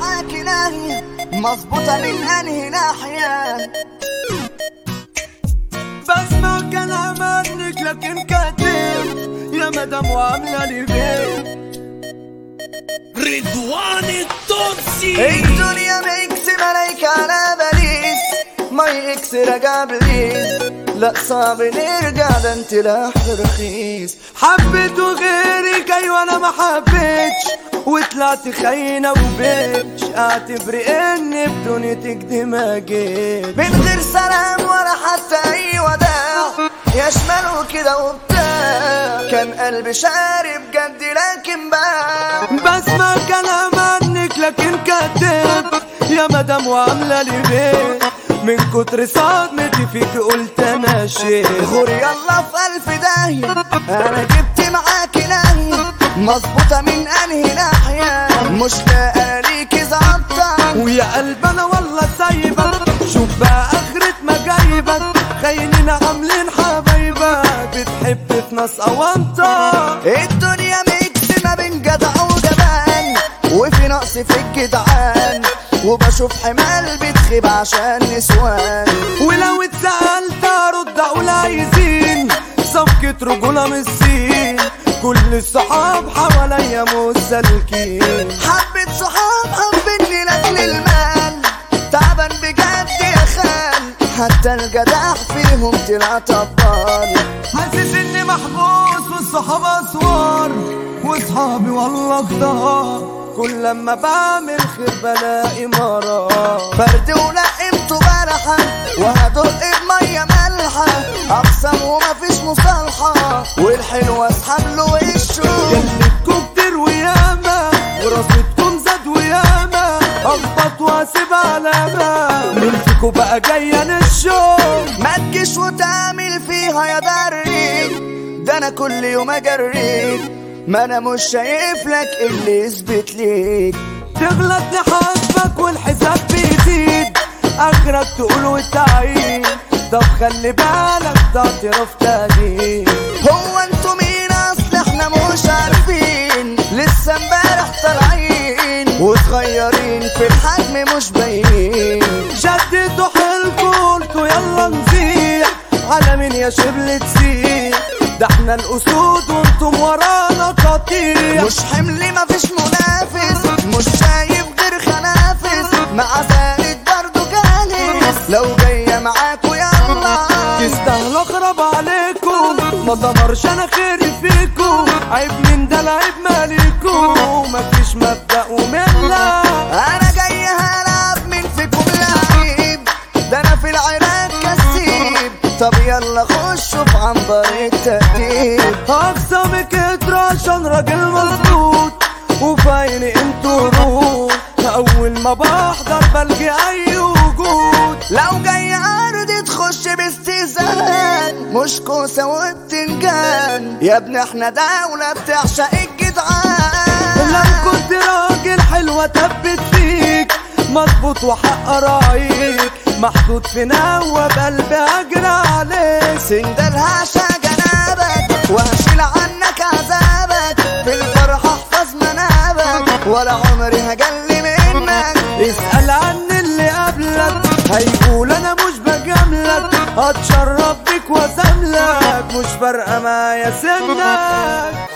معاكي ناهية مظبوطة من انهي ناحية بسمع كلام عنك لكن كاتب يا مدام وعاملة لي بيه رضوان التونسي الدنيا ميكس ملايكة على باريس ما اكس رجع بليز لا صعب نرجع ده انت لحن رخيص حبيت غيرك ايوه انا ما حبيتش وطلعت خاينة وبيتش اعتبري اني بدنيتك دي ما جيت من غير سلام ولا حتى اي وداع يا شمال وكده وبتاع كان قلبي شارب جد لكن باع بسمع كلام عنك لكن كاتب يا مدام وعاملة لي بيه من كتر صدمتي فيك قلت انا شيخ غور يلا في الف داهية انا جبت معاكي ناهية مظبوطة من انهي ناحية مش لاقى ليكي ظابطة ويا قلب انا والله سايبك شوف بقى اخرة ما جايبك خاينين عاملين حبايبك بتحب في ناس اوانطة الدنيا ميكس ما بين جدع وجبان وفي نقص في الجدعان وبشوف حمال بتخيب عشان نسوان ولو اتسألت ارد اقول عايزين صفقة رجولة من الصين كل الصحاب حواليا مسالكين حبة صحاب حبني لاجل المال تعبان بجد يا خال حتى الجدع فيهم طلع طبال حاسس اني محبوس والصحاب اسوار واصحابي والله كتار كل لما بعمل خير بلاقي مرار برد ولقمته بلحة وهدق بمية مالحة أقسم ومفيش مصالحة والحلو أسحب له وشه جلدكم كتير وياما وراستكم زاد وياما اخبط واسيب علامة مين فيكم بقى جاية نشوف ما تجيش وتعمل فيها يا دري ده انا كل يوم اجريك ما انا مش شايف لك اللي يثبت ليك تغلط نحاسبك والحساب بيزيد اخرك تقول وتعيد طب خلي بالك ده اعتراف تقديم هو انتوا مين اصل احنا مش عارفين لسه امبارح طالعين وصغيرين في الحجم مش باين شدتوا حيلكوا قلتوا يلا نزيح على مين يا شبل تسيح ده احنا الاسود وانتم ورانا قطيع مش حمل مفيش منافس مش شايف غير خنافس مع زائد برضه جالس لو جاية معاكوا يلا تستاهلوا اخرب عليكم ما ضمرش انا خيري فيكم عيب من ده العيب مالكم مفيش مبدأ وملة انا جاي هلعب مين فيكم لعيب ده انا في العراق كسيب طب يلا خشوا في عنبر التأديب اقسامك اترى عشان راجل مظبوط وفايني انتوا روح اول ما بحضر بلقي اي وجود لو جاي عرض تخش باستئذان مش كوسة وبتنجان يا ابني احنا دولة بتعشق الجدعان لو كنت راجل حلوة تبت فيك مظبوط وحق رايك محطوط في نوى بقلبي اجري عليك سندل هعشى جنابك وهشيل عنك عذابك في الفرح احفظ منابك ولا عمري هجلي منك اسأل عن اللي قبلك هيقول انا مش بجاملك هتشرب بيك واساملك مش فارقة معايا سنك